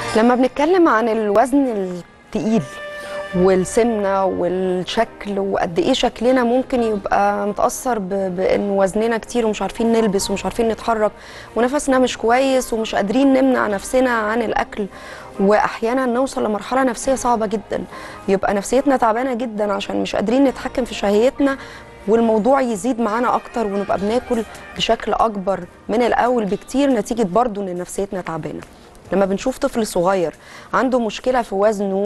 لما بنتكلم عن الوزن التقيل والسمنه والشكل وقد ايه شكلنا ممكن يبقى متاثر ب- بان وزننا كتير ومش عارفين نلبس ومش عارفين نتحرك ونفسنا مش كويس ومش قادرين نمنع نفسنا عن الاكل واحيانا نوصل لمرحله نفسيه صعبه جدا يبقى نفسيتنا تعبانه جدا عشان مش قادرين نتحكم في شهيتنا والموضوع يزيد معانا اكتر ونبقى بناكل بشكل اكبر من الاول بكتير نتيجه برضو ان نفسيتنا تعبانه لما بنشوف طفل صغير عنده مشكلة في وزنه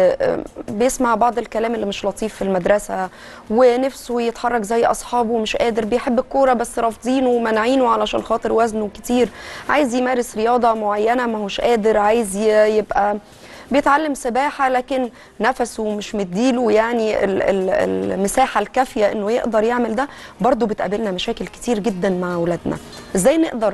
وبيسمع بعض الكلام اللي مش لطيف في المدرسة ونفسه يتحرك زي أصحابه ومش قادر بيحب الكورة بس رافضينه ومانعينه علشان خاطر وزنه كتير عايز يمارس رياضة معينة ما هوش قادر عايز ي- يبقى بيتعلم سباحة لكن نفسه مش مديله يعني ال- ال- المساحة الكافية انه يقدر يعمل ده برضو بتقابلنا مشاكل كتير جدا مع اولادنا ازاي نقدر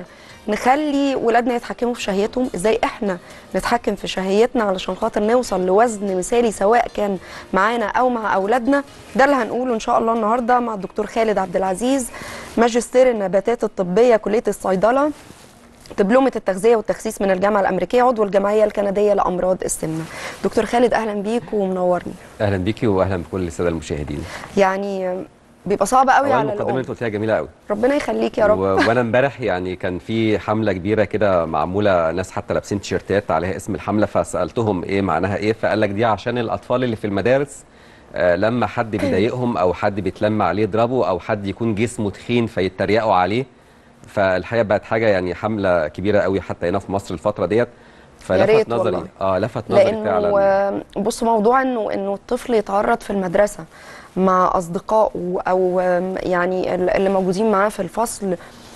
نخلي ولادنا يتحكموا في شهيتهم ازاي احنا نتحكم في شهيتنا علشان خاطر نوصل لوزن مثالي سواء كان معانا او مع اولادنا ده اللي هنقوله ان شاء الله النهارده مع الدكتور خالد عبد العزيز ماجستير النباتات الطبيه كليه الصيدله دبلومة التغذية والتخسيس من الجامعة الأمريكية عضو الجمعية الكندية لأمراض السمنة دكتور خالد أهلا بيك ومنورني اهلا بيكي واهلا بكل الساده المشاهدين يعني بيبقى صعب قوي أولاً على المقدمه اللي الأم انت قلتيها جميله قوي ربنا يخليك يا رب و... وانا امبارح يعني كان في حمله كبيره كده معموله ناس حتى لابسين تيشيرتات عليها اسم الحمله فسالتهم ايه معناها ايه فقال لك دي عشان الاطفال اللي في المدارس آه لما حد بيضايقهم او حد بيتلم عليه يضربه او حد يكون جسمه تخين فيتريقوا عليه فالحقيقه بقت حاجه يعني حمله كبيره قوي حتى هنا في مصر الفتره ديت فلفت ريت نظري والله. اه لفت نظري لانه فعلا آه، بص موضوع انه انه الطفل يتعرض في المدرسه مع اصدقائه او آم، يعني ال- اللي موجودين معاه في الفصل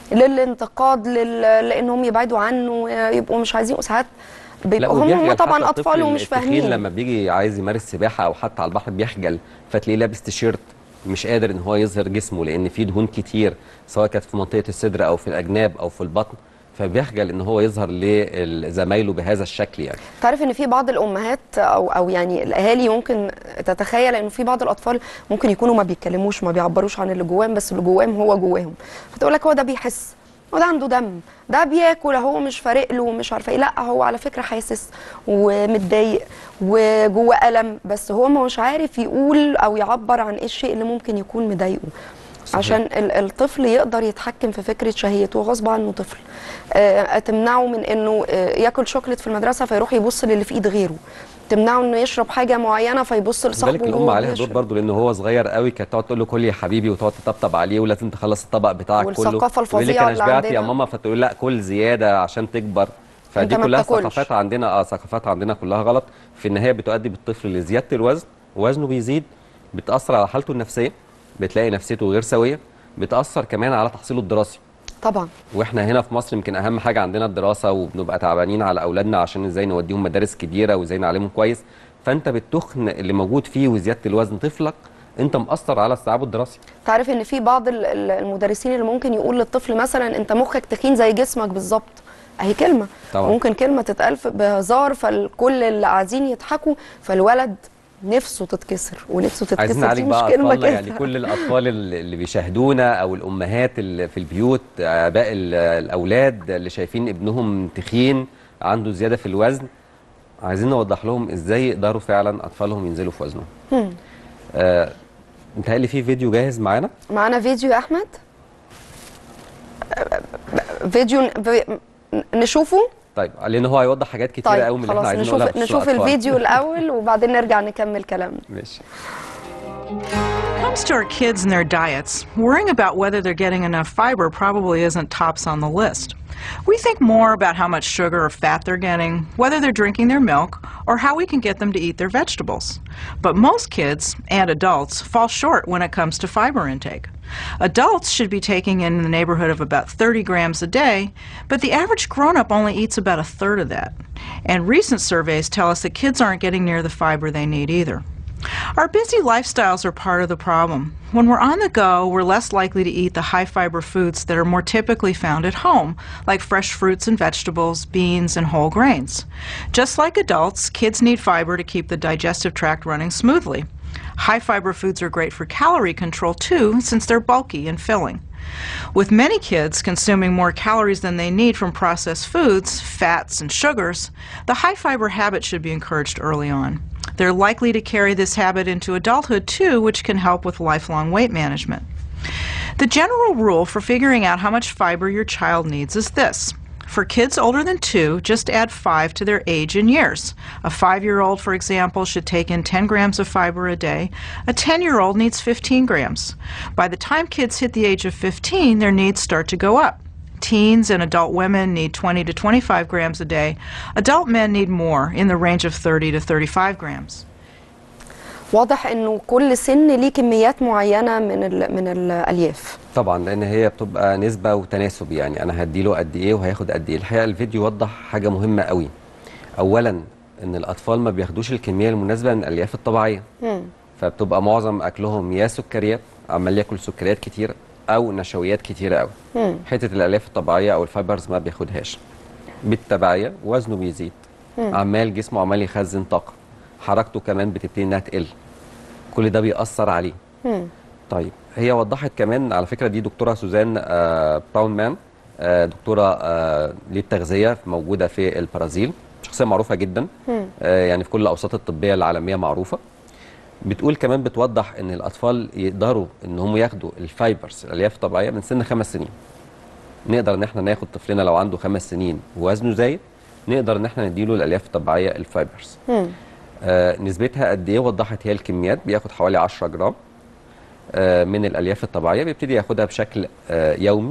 للانتقاد لل... لانهم يبعدوا عنه يبقوا مش عايزين ساعات لا بيبقوا هم, هم وبيخجل طبعا حتى الطفل اطفال ومش التخين فاهمين لما بيجي عايز يمارس سباحه او حتى على البحر بيخجل فتلاقيه لابس تيشيرت مش قادر ان هو يظهر جسمه لان فيه دهون كتير سواء كانت في منطقه الصدر او في الاجناب او في البطن فبيخجل ان هو يظهر لزمايله بهذا الشكل يعني تعرف ان في بعض الامهات او او يعني الاهالي ممكن تتخيل انه في بعض الاطفال ممكن يكونوا ما بيتكلموش ما بيعبروش عن اللي جواهم بس اللي جواهم هو جواهم فتقول لك هو ده بيحس هو ده عنده دم ده بياكل هو مش فارق له ومش عارفه ايه لا هو على فكره حاسس ومتضايق وجوه الم بس هو مش عارف يقول او يعبر عن ايه الشيء اللي ممكن يكون مضايقه صحيح. عشان ال- الطفل يقدر يتحكم في فكره شهيته غصب عنه طفل آه، تمنعه من انه آه، ياكل شوكليت في المدرسه فيروح يبص للي في ايد غيره تمنعه انه يشرب حاجه معينه فيبص بالك لصاحبه الام وهو عليها دور بيشرب. برضه لان هو صغير قوي كانت تقعد تقول له كل يا حبيبي وتقعد تطبطب عليه ولازم تخلص الطبق بتاعك كله والثقافة يقول لك الفظيعة انا اللي شبعت يا عندنا. ماما فتقول لا كل زياده عشان تكبر فدي ما كلها بتاكلش. ثقافات عندنا اه ثقافات عندنا كلها غلط في النهايه بتؤدي بالطفل لزياده الوزن وزنه بيزيد بتاثر على حالته النفسيه بتلاقي نفسيته غير سويه بتاثر كمان على تحصيله الدراسي طبعا واحنا هنا في مصر يمكن اهم حاجه عندنا الدراسه وبنبقى تعبانين على اولادنا عشان ازاي نوديهم مدارس كبيره وازاي نعلمهم كويس فانت بالتخن اللي موجود فيه وزياده الوزن طفلك انت مأثر على استيعابه الدراسي تعرف ان في بعض ال- ال- المدرسين اللي ممكن يقول للطفل مثلا انت مخك تخين زي جسمك بالظبط اهي كلمه طبعا. ممكن كلمه تتقال في- بهزار فالكل اللي قاعدين يضحكوا فالولد نفسه تتكسر ونفسه عايزين تتكسر دي نعالج مش بقى كلمه اطفالنا كده يعني كل الاطفال اللي اللي بيشاهدونا او الامهات اللي في البيوت اباء ال- الاولاد اللي شايفين ابنهم تخين عنده زياده في الوزن عايزين نوضح لهم ازاي يقدروا فعلا اطفالهم ينزلوا في وزنهم هم. آه متهيألي في فيديو جاهز معانا معانا فيديو يا احمد فيديو ن- نشوفه طيب لان هو هيوضح حاجات كتيره طيب قوي من اللي احنا خلاص عايزين نشوف نقولها بخصوص نشوف الأطفال. الفيديو الاول وبعدين نرجع نكمل كلامنا ماشي comes to our kids and their diets, worrying about whether they're getting enough fiber probably isn't tops on the list. We think more about how much sugar or fat they're getting, whether they're drinking their milk, or how we can get them to eat their vegetables. But most kids and adults fall short when it comes to fiber intake. Adults should be taking in the neighborhood of about 30 grams a day, but the average grown up only eats about a third of that. And recent surveys tell us that kids aren't getting near the fiber they need either. Our busy lifestyles are part of the problem. When we're on the go, we're less likely to eat the high fiber foods that are more typically found at home, like fresh fruits and vegetables, beans, and whole grains. Just like adults, kids need fiber to keep the digestive tract running smoothly. High fiber foods are great for calorie control too, since they're bulky and filling. With many kids consuming more calories than they need from processed foods, fats, and sugars, the high fiber habit should be encouraged early on. They're likely to carry this habit into adulthood too, which can help with lifelong weight management. The general rule for figuring out how much fiber your child needs is this. For kids older than two, just add five to their age in years. A five year old, for example, should take in 10 grams of fiber a day. A 10 year old needs 15 grams. By the time kids hit the age of 15, their needs start to go up. Teens and adult women need 20 to 25 grams a day. Adult men need more, in the range of 30 to 35 grams. واضح انه كل سن ليه كميات معينه من ال من الالياف طبعا لان هي بتبقى نسبه وتناسب يعني انا هديله قد ايه وهياخد قد ايه الحقيقه الفيديو يوضح حاجه مهمه قوي اولا ان الاطفال ما بياخدوش الكميه المناسبه من الالياف الطبيعيه فبتبقى معظم اكلهم يا سكريات عمال ياكل سكريات كتير او نشويات كتيره قوي حته الالياف الطبيعيه او الفايبرز ما بياخدهاش بالتبعيه وزنه بيزيد عمال جسمه عمال يخزن طاقه حركته كمان بتبتدي انها تقل كل ده بيأثر عليه طيب هي وضحت كمان على فكره دي دكتوره سوزان آه براون مان آه دكتوره آه للتغذيه موجوده في البرازيل شخصيه معروفه جدا آه يعني في كل الاوساط الطبيه العالميه معروفه بتقول كمان بتوضح ان الاطفال يقدروا ان هم ياخدوا الفايبرز الالياف الطبيعيه من سن خمس سنين نقدر ان احنا ناخد طفلنا لو عنده خمس سنين ووزنه زايد نقدر ان احنا نديله الالياف الطبيعيه الفايبرز آه نسبتها قد ايه وضحت هي الكميات بياخد حوالي 10 جرام آه من الالياف الطبيعيه بيبتدي ياخدها بشكل آه يومي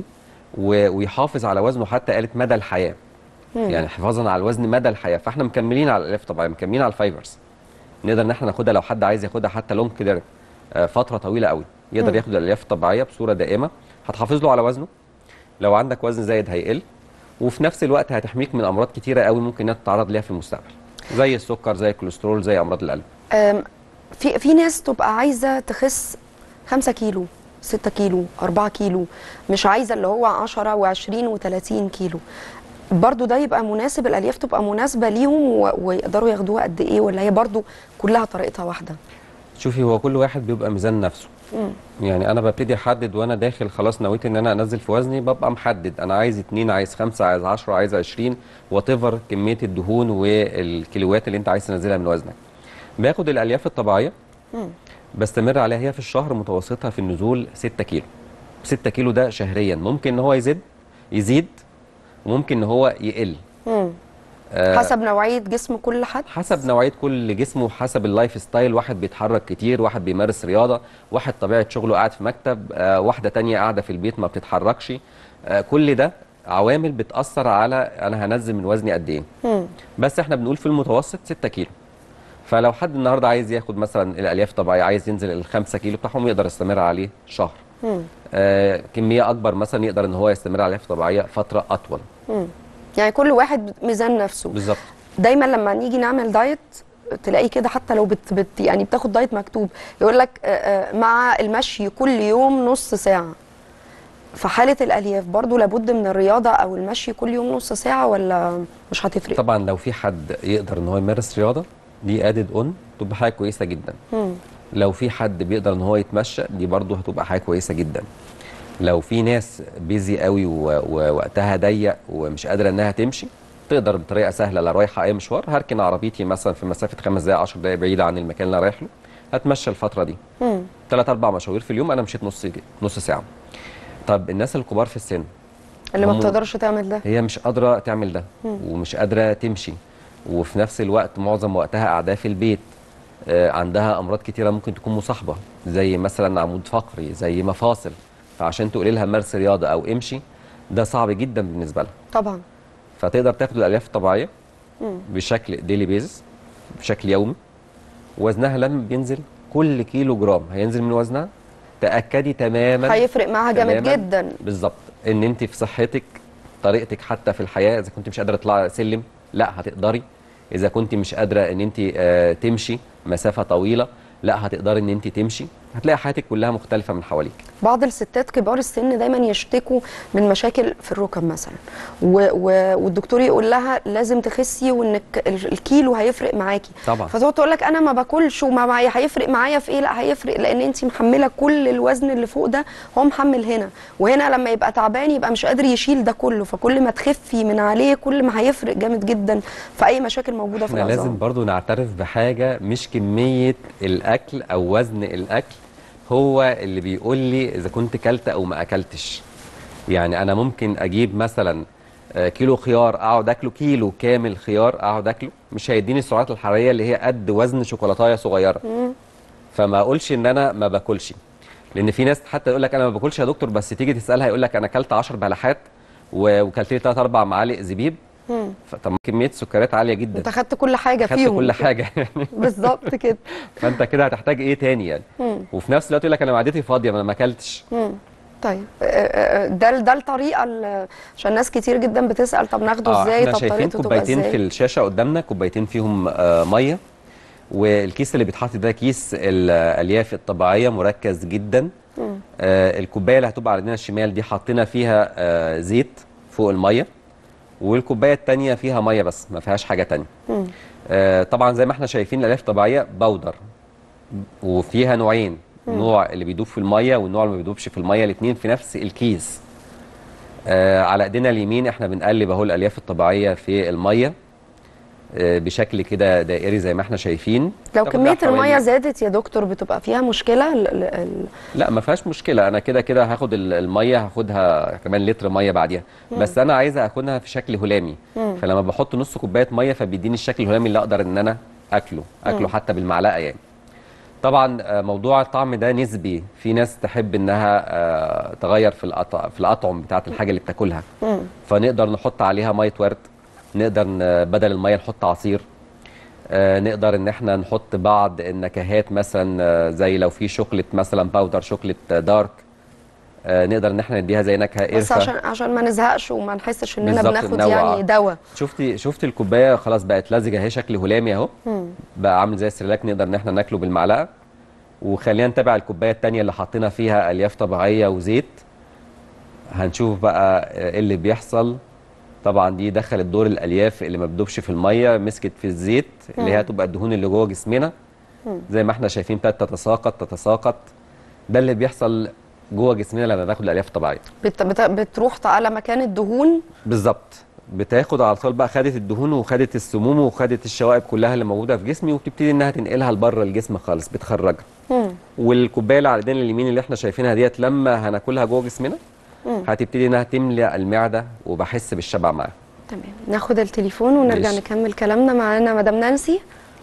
ويحافظ على وزنه حتى قالت مدى الحياه مم. يعني حفاظا على الوزن مدى الحياه فاحنا مكملين على الالياف الطبيعيه مكملين على الفايبرز نقدر ان احنا ناخدها لو حد عايز ياخدها حتى لونج كده فتره طويله قوي يقدر مم. ياخد الالياف الطبيعيه بصوره دائمه هتحافظ له على وزنه لو عندك وزن زايد هيقل وفي نفس الوقت هتحميك من امراض كتيره قوي ممكن انها تتعرض ليها في المستقبل زي السكر زي الكوليسترول زي امراض القلب في في ناس تبقى عايزه تخس 5 كيلو 6 كيلو 4 كيلو مش عايزه اللي هو 10 و20 و30 كيلو برضو ده يبقى مناسب الالياف تبقى مناسبه ليهم ويقدروا ياخدوها قد ايه ولا هي برضو كلها طريقتها واحده شوفي هو كل واحد بيبقى ميزان نفسه مم. يعني انا ببتدي احدد وانا داخل خلاص نويت ان انا انزل في وزني ببقى محدد انا عايز 2 عايز 5 عايز 10 عايز 20 وات ايفر كميه الدهون والكيلوات اللي انت عايز تنزلها من وزنك باخد الالياف الطبيعيه مم. بستمر عليها هي في الشهر متوسطها في النزول 6 كيلو 6 كيلو ده شهريا ممكن ان هو يزيد يزيد وممكن ان هو يقل مم. آه حسب نوعيه جسم كل حد حسب نوعيه كل جسم وحسب اللايف ستايل واحد بيتحرك كتير واحد بيمارس رياضه واحد طبيعه شغله قاعد في مكتب آه واحده تانية قاعده في البيت ما بتتحركش آه كل ده عوامل بتاثر على انا هنزل من وزني قد ايه بس احنا بنقول في المتوسط 6 كيلو فلو حد النهارده عايز ياخد مثلا الالياف الطبيعيه عايز ينزل ال 5 كيلو بتاعهم يقدر يستمر عليه شهر آه كميه اكبر مثلا يقدر ان هو يستمر على الالياف الطبيعيه فتره اطول مم. يعني كل واحد ميزان نفسه بالظبط دايما لما نيجي نعمل دايت تلاقي كده حتى لو بت بت يعني بتاخد دايت مكتوب يقول لك مع المشي كل يوم نص ساعه في حاله الالياف برضو لابد من الرياضه او المشي كل يوم نص ساعه ولا مش هتفرق طبعا لو في حد يقدر ان هو يمارس رياضه دي ادد اون تبقى حاجه كويسه جدا مم. لو في حد بيقدر ان هو يتمشى دي برضو هتبقى حاجه كويسه جدا لو في ناس بيزي قوي ووقتها ضيق ومش قادره انها تمشي تقدر بطريقه سهله لا رايحه اي مشوار هركن عربيتي مثلا في مسافه خمس دقائق 10 دقائق بعيده عن المكان اللي انا رايح له هتمشى الفتره دي ثلاث اربع مشاوير في اليوم انا مشيت نص نص ساعه طب الناس الكبار في السن اللي ما بتقدرش تعمل ده هي مش قادره تعمل ده مم. ومش قادره تمشي وفي نفس الوقت معظم وقتها قاعده في البيت آه عندها امراض كتيره ممكن تكون مصاحبه زي مثلا عمود فقري زي مفاصل فعشان تقولي لها مارس رياضه او امشي ده صعب جدا بالنسبه لها طبعا فتقدر تاخد الالياف الطبيعيه مم. بشكل ديلي بيزس بشكل يومي وزنها لما بينزل كل كيلو جرام هينزل من وزنها تاكدي تماما هيفرق معاها جامد جدا بالظبط ان انت في صحتك طريقتك حتى في الحياه اذا كنت مش قادره تطلعي سلم لا هتقدري اذا كنت مش قادره ان انت آه تمشي مسافه طويله لا هتقدري ان انت تمشي هتلاقي حياتك كلها مختلفه من حواليك بعض الستات كبار السن دايما يشتكوا من مشاكل في الركب مثلا و و والدكتور يقول لها لازم تخسي وانك ال- الكيلو هيفرق معاكي طبعا. فتقعد تقول لك انا ما باكلش وما معايا هيفرق معايا في ايه لا هيفرق لان انت محمله كل الوزن اللي فوق ده هو محمل هنا وهنا لما يبقى تعبان يبقى مش قادر يشيل ده كله فكل ما تخفي من عليه كل ما هيفرق جامد جدا في اي مشاكل موجوده في احنا لازم العظام برضو نعترف بحاجه مش كميه الاكل او وزن الاكل هو اللي بيقول لي اذا كنت كلت او ما اكلتش يعني انا ممكن اجيب مثلا آه، كيلو خيار اقعد اكله كيلو كامل خيار اقعد اكله مش هيديني السعرات الحراريه اللي هي قد وزن شوكولاتايه صغيره فما اقولش ان انا ما باكلش لان في ناس حتى يقول لك انا ما باكلش يا دكتور بس تيجي تسالها يقول لك انا اكلت 10 بلحات و- وكلت لي 3 4 معالق زبيب فطب كميه سكريات عاليه جدا انت خدت كل حاجه خدت فيهم كل حاجه يعني بالظبط كده فانت كده هتحتاج ايه تاني يعني وفي نفس الوقت يقول لك انا معدتي فاضيه ما انا ما اكلتش طيب آه، آه، ده ده الطريقه اللي- عشان ناس كتير جدا بتسال طب ناخده اه ازاي احنا طب شايفين طريقته تبقى كوبايتين في ازاي الشاشه قدامنا كوبايتين فيهم آه ميه والكيس اللي بيتحط ده كيس الالياف الطبيعيه مركز جدا آه الكوبايه اللي هتبقى على ايدينا الشمال دي حطينا فيها آه زيت فوق الميه والكوبايه الثانيه فيها ميه بس ما فيهاش حاجه تانية آه طبعا زي ما احنا شايفين الالياف الطبيعيه بودر وفيها نوعين نوع اللي بيدوب في الميه والنوع اللي ما بيدوبش في الميه الاثنين في نفس الكيس آه على ايدينا اليمين احنا بنقلب اهو الالياف الطبيعيه في الميه آه بشكل كده دائري زي ما احنا شايفين لو تاخد كميه بقى حوالي- الميه زادت يا دكتور بتبقى فيها مشكله ال- ال- ال- لا ما فيهاش مشكله انا كده كده هاخد ال- الميه هاخدها كمان لتر ميه بعديها بس انا عايزه اخدها في شكل هلامي فلما بحط نص كوبايه ميه فبيديني الشكل الهلامي اللي اقدر ان انا اكله اكله حتى بالمعلقه يعني طبعا آه، موضوع الطعم ده نسبي في ناس تحب انها آه، تغير في الأط- في الاطعم بتاعه الحاجه اللي بتاكلها فنقدر نحط عليها ميه ورد نقدر ن- بدل الميه نحط عصير آه، نقدر ان احنا نحط بعض النكهات مثلا آه، زي لو في شوكليت مثلا باودر شوكليت آه، دارك آه، نقدر ان احنا نديها زي نكهه بس قرفه عشان عشان ما نزهقش وما نحسش اننا بالظبط، بناخد ننوع. يعني دواء شفتي شفتي الكوبايه خلاص بقت لزجه اهي شكل هلامي اهو بقى عامل زي السريلاك نقدر ان احنا ناكله بالمعلقه وخلينا نتابع الكوبايه الثانيه اللي حطينا فيها الياف طبيعيه وزيت هنشوف بقى ايه اللي بيحصل طبعا دي دخلت دور الالياف اللي ما بتدوبش في الميه مسكت في الزيت اللي هي هتبقى الدهون اللي جوه جسمنا زي ما احنا شايفين ابتدت تتساقط تتساقط ده اللي بيحصل جوه جسمنا لما بناخد الالياف الطبيعيه بت بت بتروح على مكان الدهون بالظبط بتاخد على طول بقى خدت الدهون وخدت السموم وخدت الشوائب كلها اللي موجوده في جسمي وبتبتدي انها تنقلها لبره الجسم خالص بتخرجها والكوبايه اللي على ايدينا اليمين اللي احنا شايفينها ديت لما هناكلها جوه جسمنا هتبتدي انها تملى المعده وبحس بالشبع معاها تمام ناخد التليفون ونرجع ماشي. نكمل كلامنا معانا مدام نانسي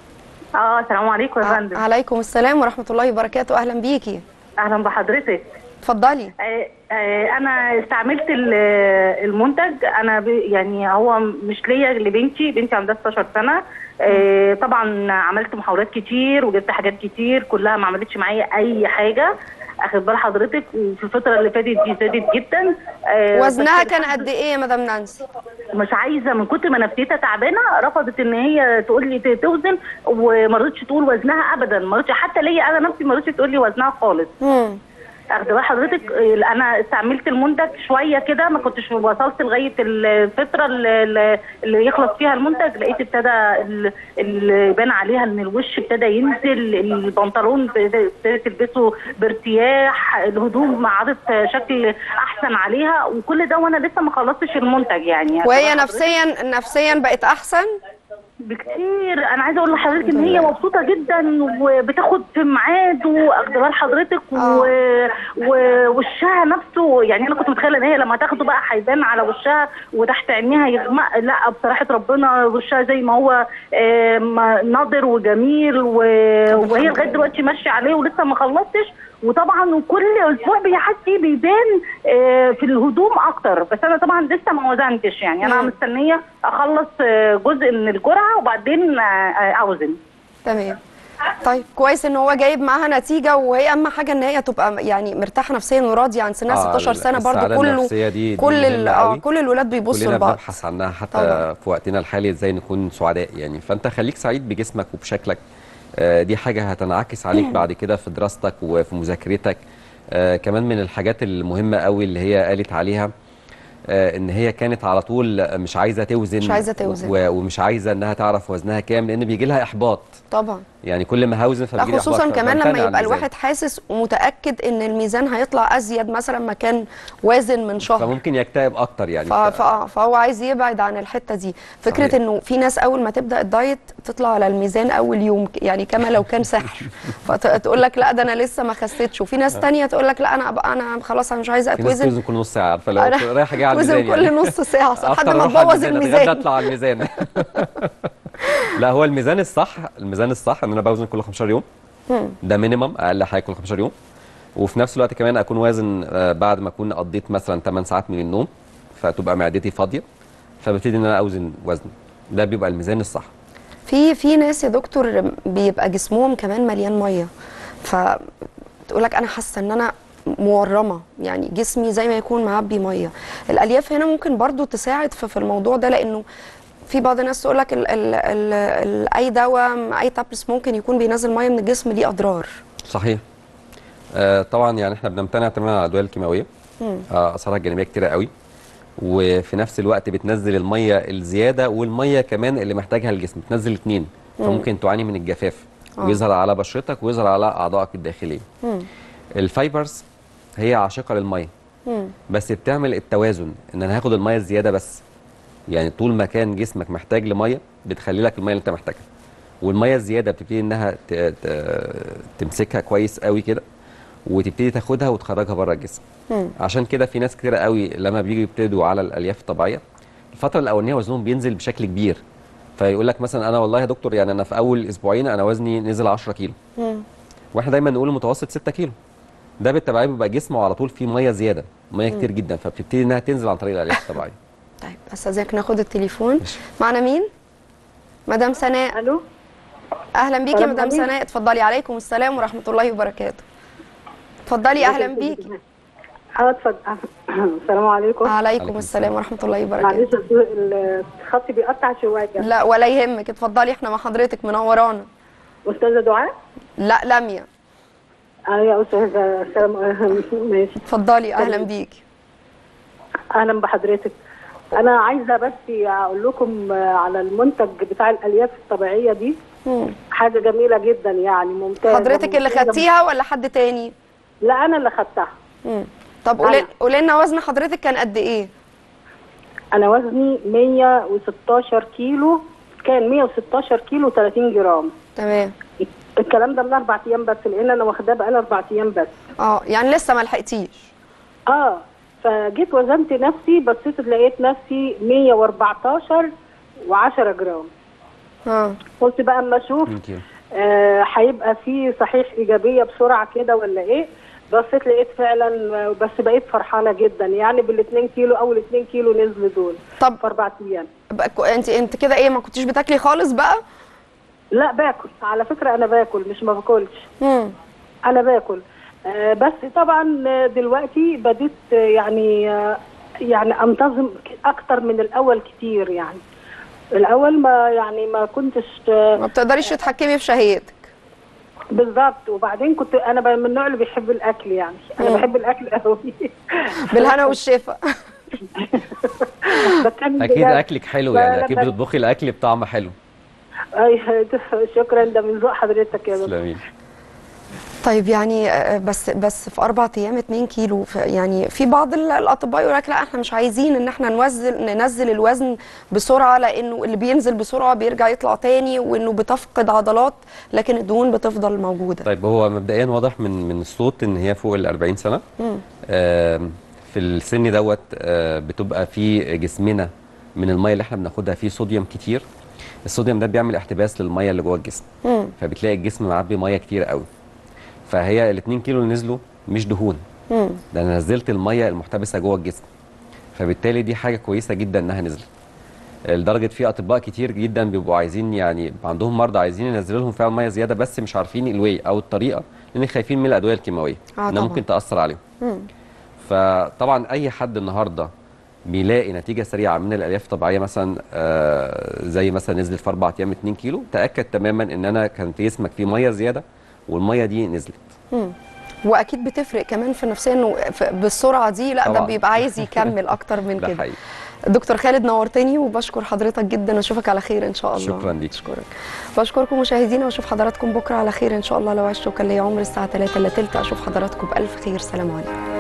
اه السلام عليكم يا ع- فندم عليكم السلام ورحمه الله وبركاته اهلا بيكي اهلا بحضرتك اتفضلي آه آه انا استعملت ال- المنتج انا ب- يعني هو مش ليا لبنتي بنتي عندها 16 سنه آه طبعا عملت محاولات كتير وجبت حاجات كتير كلها ما عملتش معايا اي حاجه اخد بال حضرتك وفي الفتره اللي فاتت دي زادت جدا آه وزنها بس كان الحمد قد ايه يا مدام نانسي مش عايزه من كتر ما نفسيتها تعبانه رفضت ان هي تقول لي ت- توزن وما رضتش تقول وزنها ابدا ما رضتش حتى ليا انا نفسي ما رضتش تقول لي وزنها خالص مم. اخد بال حضرتك آه، انا استعملت المنتج شويه كده ما كنتش وصلت لغايه الفتره اللي, اللي يخلص فيها المنتج لقيت ابتدى ال- اللي يبان عليها ان الوش ابتدى ينزل البنطلون ابتدت تلبسه بارتياح الهدوم عادت شكل احسن عليها وكل ده وانا لسه ما خلصتش المنتج يعني وهي أخد بال نفسيا نفسيا بقت احسن بكتير انا عايزه اقول لحضرتك ان هي مبسوطه جدا وبتاخد في ميعاد واخد بال حضرتك و... ووشها نفسه يعني انا كنت متخيله ان هي لما تاخده بقى هيبان على وشها وتحت عينيها يغمق لا بصراحه ربنا وشها زي ما هو آم، ناضر وجميل و... وهي لغايه دلوقتي ماشيه عليه ولسه ما خلصتش وطبعا وكل اسبوع بيحسي بيبان آه، في الهدوم اكتر بس انا طبعا لسه ما وزنتش يعني انا مم. مستنيه اخلص آه، جزء من الجرعه وبعدين آه، آه، اوزن تمام طيب كويس ان هو جايب معاها نتيجه وهي اهم حاجه ان هي تبقى يعني مرتاحه نفسيا وراضيه عن سنها آه، 16 سنه السعادة برضو كله النفسية دي- دي كل ال- مهمة اه قوي. كل الولاد بيبصوا كلنا لبعض بنبحث عنها حتى طبعا. في وقتنا الحالي ازاي نكون سعداء يعني فانت خليك سعيد بجسمك وبشكلك آه، دي حاجه هتنعكس عليك بعد كده في دراستك وفي مذاكرتك آه، كمان من الحاجات المهمه قوي اللي هي قالت عليها آه، ان هي كانت على طول مش عايزه توزن مش عايزة توزن. و- ومش عايزه انها تعرف وزنها كام لان بيجي لها احباط طبعا يعني كل ما هوزن لا فبيجي لي خصوصا إحباط، كمان فبمتنع لما عن يبقى الميزان. الواحد حاسس ومتاكد ان الميزان هيطلع ازيد مثلا ما كان وازن من شهر فممكن يكتئب اكتر يعني ف... ف... آه، فهو عايز يبعد عن الحته دي فكره صحيح. انه في ناس اول ما تبدا الدايت تطلع على الميزان اول يوم ك- يعني كما لو كان سحر فتقول لك لا ده انا لسه ما خسيتش وفي ناس تانية تقول لك لا انا أبقى انا خلاص انا مش عايزه في ناس اتوزن توزن كل نص ساعه عارفه لو أنا رايحه جايه على وزن الميزان كل يعني. نص ساعه لحد أفطر ما أروح على تبوظ الميزان، أتغدى الميزان اطلع على الميزان لا هو الميزان الصح الميزان الصح ان انا بوزن كل 15 يوم ده مينيمم اقل حاجه كل 15 يوم وفي نفس الوقت كمان اكون وازن آه، بعد ما اكون قضيت مثلا 8 ساعات من النوم فتبقى معدتي فاضيه فببتدي ان انا اوزن وزن ده بيبقى الميزان الصح في في ناس يا دكتور بيبقى جسمهم كمان مليان ميه فتقول لك انا حاسه ان انا مورمه يعني جسمي زي ما يكون معبي ميه الالياف هنا ممكن برضو تساعد في في الموضوع ده لانه في بعض الناس تقول لك ال ال ال ال اي دواء اي تابلس ممكن يكون بينزل ميه من الجسم ليه اضرار صحيح آه طبعا يعني احنا بنمتنع تماما عن الادويه الكيماويه آه اثارها الجانبيه كتيره قوي وفي نفس الوقت بتنزل الميه الزياده والميه كمان اللي محتاجها الجسم بتنزل الاثنين فممكن تعاني من الجفاف آه. ويظهر على بشرتك ويظهر على اعضائك الداخليه الفايبرز هي عاشقه للميه بس بتعمل التوازن ان انا هاخد الميه الزياده بس يعني طول ما كان جسمك محتاج لميه بتخلي لك الميه اللي انت محتاجها والميه الزياده بتبتدي انها ت- ت- تمسكها كويس قوي كده وتبتدي تاخدها وتخرجها بره الجسم عشان كده في ناس كتير قوي لما بييجوا يبتدوا على الالياف الطبيعيه الفتره الاولانيه وزنهم بينزل بشكل كبير فيقول لك مثلا انا والله يا دكتور يعني انا في اول اسبوعين انا وزني نزل 10 كيلو واحنا دايما نقول المتوسط 6 كيلو ده بالتبعيه بيبقى جسمه على طول فيه ميه زياده ميه كتير جدا فبتبتدي انها تنزل عن طريق الالياف الطبيعيه طيب استاذنك ناخد التليفون ماشي. معنا مين مدام سناء الو اهلا بيكي يا السلام مدام عليكم. سناء اتفضلي عليكم السلام ورحمه الله وبركاته اتفضلي اهلا بيكي اه اتفضل السلام عليكم عليكم عليكم السلام ورحمه الله معلش وبركاته ال- الخط بيقطع شويه لا ولا يهمك اتفضلي احنا مع حضرتك منورانا استاذه دعاء لا لميا اه يا استاذه السلام ماشي اتفضلي اهلا بيكي اهلا بحضرتك انا عايزه بس اقول لكم على المنتج بتاع الالياف الطبيعيه دي مم. حاجه جميله جدا يعني ممتازه حضرتك اللي ممتازة. خدتيها ولا حد تاني لا انا اللي خدتها مم. طب قولي أنا. قولي لنا وزن حضرتك كان قد ايه انا وزني 116 كيلو كان 116 كيلو 30 جرام تمام الكلام ده من اربع ايام بس لان انا واخداه بقالي اربع ايام بس اه يعني لسه ما لحقتيش اه فجيت وزنت نفسي بصيت لقيت نفسي 114 و10 جرام اه قلت بقى اما اشوف يمكن آه، هيبقى في صحيح ايجابيه بسرعه كده ولا ايه بصيت لقيت فعلا آه، بس بقيت فرحانه جدا يعني بال 2 كيلو اول 2 كيلو نزلوا دول طب في اربع ايام بقى كو- انت انت كده ايه ما كنتيش بتاكلي خالص بقى لا باكل على فكره انا باكل مش ما باكلش مم. انا باكل آه، بس طبعا آه، دلوقتي بديت آه، يعني آه، يعني انتظم ك- اكتر من الاول كتير يعني الاول ما يعني ما كنتش آه، ما بتقدريش تتحكمي في شهيتك بالظبط وبعدين كنت انا ب- من النوع اللي بيحب الاكل يعني انا مم. بحب الاكل قوي بالهنا والشفا بتكلم اكيد بجد. اكلك حلو يعني اكيد فلما- بتطبخي الاكل بطعم حلو أيوة، شكرا ده من ذوق حضرتك يا دكتور تسلمي طيب يعني آه، بس بس في اربع ايام 2 كيلو ف- يعني في بعض ال- الاطباء يقول لك لا احنا مش عايزين ان احنا نوزن ننزل الوزن بسرعه لانه اللي بينزل بسرعه بيرجع يطلع تاني وانه بتفقد عضلات لكن الدهون بتفضل موجوده طيب هو مبدئيا واضح من من الصوت ان هي فوق ال 40 سنه آم، في السن دوت آه، بتبقى في جسمنا من الميه اللي احنا بناخدها فيه صوديوم كتير الصوديوم ده بيعمل احتباس للميه اللي جوه الجسم مم. فبتلاقي الجسم معبي ميه كتير قوي فهي ال 2 كيلو اللي نزلوا مش دهون مم. ده انا نزلت الميه المحتبسه جوه الجسم فبالتالي دي حاجه كويسه جدا انها نزلت لدرجه في اطباء كتير جدا بيبقوا عايزين يعني بيبقى عندهم مرضى عايزين ينزلوا لهم فعلا ميه زياده بس مش عارفين الواي او الطريقه لان خايفين من الادويه الكيماويه آه انها طبعاً. ممكن تاثر عليهم مم. فطبعا اي حد النهارده بيلاقي نتيجه سريعه من الالياف الطبيعيه مثلا آه، زي مثلا نزلت في اربع ايام 2 كيلو تاكد تماما ان انا كان في جسمك فيه ميه زياده والميه دي نزلت واكيد بتفرق كمان في النفسيه انه ف- بالسرعه دي لا ده طبعاً. بيبقى عايز يكمل اكتر من ده كده حقيقي دكتور خالد نورتني وبشكر حضرتك جدا واشوفك على خير ان شاء الله شكراً ليك. بشكرك بشكركم مشاهدينا واشوف حضراتكم بكره على خير ان شاء الله لو عشت وكان ليا عمر الساعه 3 الا تلت اشوف حضراتكم بالف خير سلام عليكم